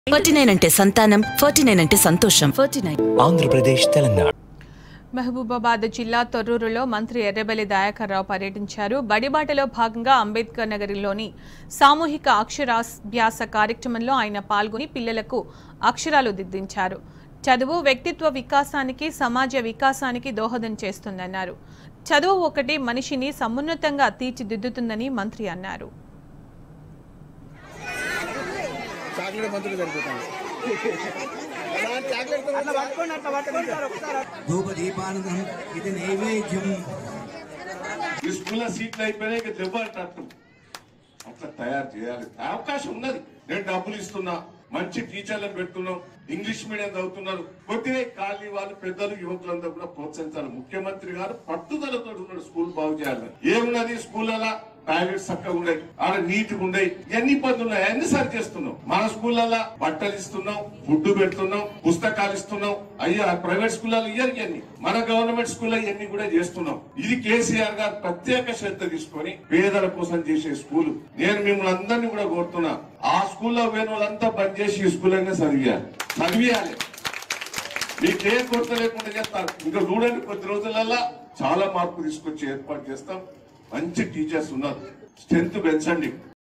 forty nine అంటే సంతానం forty nine అంటే సంతోషం ఫార్టీ నైన్ ఆంధ్రప్రదేశ్ తెలంగాణ మహబూబాబాద్ జిల్లా తొర్రూరులో మంత్రి ఎర్రబెల్లి దయాకర్ రావు పర్యటించారు బడిబాటలో భాగంగా అంబేద్కర్ నగర్లోని సామూహిక అక్షరాభ్యాస కార్యక్రమంలో ఆయన పాల్గొని పిల్లలకు అక్షరాలు దిద్దించారు చదువు వ్యక్తిత్వ వికాసానికి సమాజ వికాసానికి దోహదం చేస్తుందన్నారు చదువు ఒకటి మనిషిని సమున్నతంగా తీర్చిదిద్దుతుందని మంత్రి అన్నారు చాక్లెట్ మంత్రులు సరిపోతాను చాక్లెట్ ధూపదీపానందం ఇది నైవేద్యం ఈ స్కూల్లో సీట్లు అయిపోయినాయి ఇక దెబ్బంటట్టు అట్లా తయారు చేయాలి అవకాశం ఉన్నది నేను డబ్బులు ఇస్తున్నా మంచి టీచర్లను పెడుతున్నాం ఇంగ్లీష్ మీడియం చదువుతున్నారు కొద్దిగా ఖాళీ వాళ్ళు పెద్దలు యువకులంతా కూడా ప్రోత్సహించాలి ముఖ్యమంత్రి గారు పట్టుదలతో ఉన్నాడు స్కూల్ బాగు చేయాలని ఏమున్నది స్కూళ్ళ ప్రైవేట్ చక్కగా ఉన్నాయి ఆడ నీట్ గా ఉన్నాయి ఎన్ని ఇబ్బందులు ఉన్నాయి అన్ని సరి చేస్తున్నాం మన స్కూళ్ళ బట్టలు ఇస్తున్నాం ఫుడ్ పెడుతున్నాం పుస్తకాలు ఇస్తున్నాం అయ్యా ప్రైవేట్ స్కూళ్ళలో ఇయ్యరు ఇవన్నీ మన గవర్నమెంట్ స్కూల్లో ఇవన్నీ కూడా చేస్తున్నాం ఇది కేసీఆర్ గారు ప్రత్యేక శ్రద్ధ తీసుకొని పేదల కోసం చేసే స్కూల్ నేను మిమ్మల్ని అందరినీ కూడా కోరుతున్నా ఆ స్కూల్లో పోయిన వాళ్ళంతా బంద్ చేసి ఈ స్కూల్ అయినా చదివేయాలి చదివేయాలి మీకేం కొరత లేకుండా చేస్తారు ఇంకా చూడండి కొద్ది రోజులల్లా చాలా మార్పు తీసుకొచ్చి ఏర్పాటు చేస్తాం మంచి టీచర్స్ ఉన్నారు స్ట్రెంత్ పెంచండి